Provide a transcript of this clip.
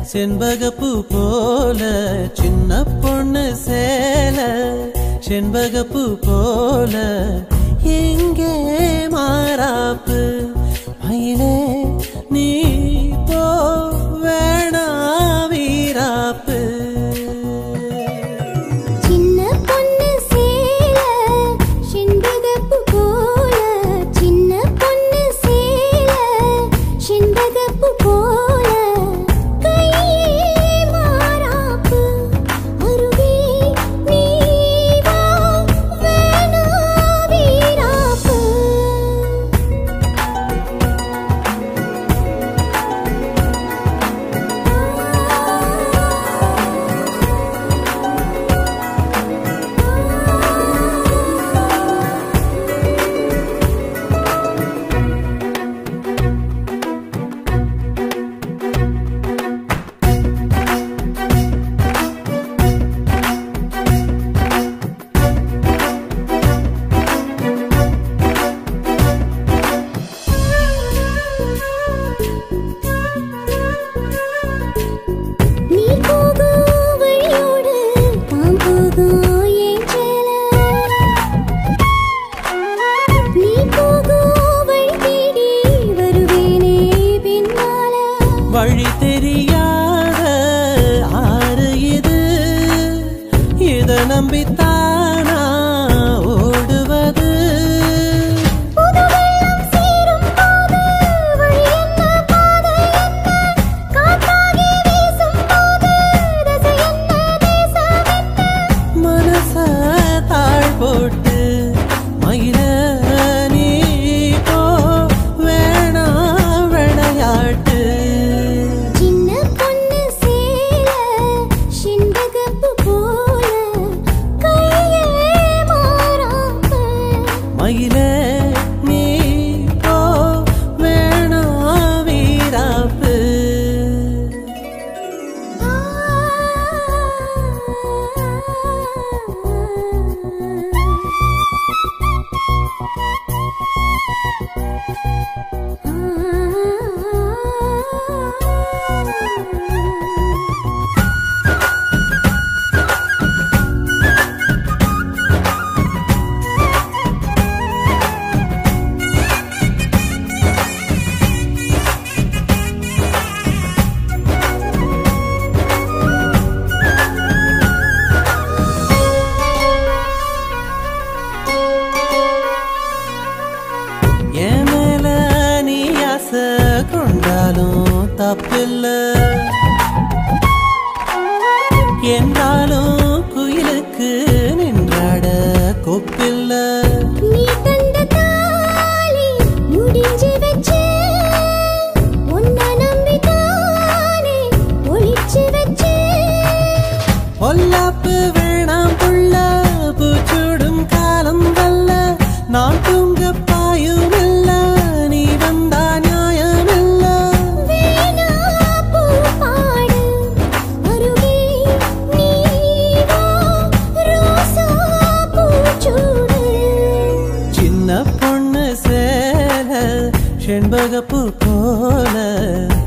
செண்பகப்பூ போல சின்ன பொண்ணு சேல செண்பகப்பூ போல எங்கே மாறாப்பு மயிலே நீ போ வேணா வீராப்பு சின்ன பொண்ணு சேல செண்பகப்பூ போல சின்ன பொண்ணு சேல செண்பகப்பூ போல கையே மாறாப்பு அருகே நீ வா வேணா வீராப்பு நீ போகும் வழியோடு நான் போகும் என் சேல நீ போகும் வழி தேடி வருவேனே பின்னால வழி தெரியாத ஆறு இது இத நம்பித்தானா ஓடுவது புது வெள்ளம் சேரும் போது வழி என்ன பாதை என்ன காற்றாகி வீசும் போது திசை என்ன தேசம் என்ன மனச தாழ் போட்டு மயில நீ போ வேணா விளையாட்டு சின்ன பொண்ணு சேல செண்பகப்பூ போல கையே மாறாப்ப மயில நீ போ வேணா வீராப்பு என் மேல நீ ஆசை கொண்டாலும் தப்பில்ல என்றாலும் குயிலுக்கு நின்றாட கொப்பில்ல நீ தந்த தாலி முடிஞ்சு வச்சு உன்னை நம்பித்தானே ஒளிச்சு வச்சு பொல்லாப்பு வேணாம் புள்ள பூச்சூடும் காலம் வல்ல நான் தூங்க பாயும் இல்ல நீ வந்தா நியாயம் இல்ல வீணா பூ பாடு அருகே நீ வா ரோசா பூச்சூடு சின்ன பொண்ணு சேல செண்பகப்பூ போல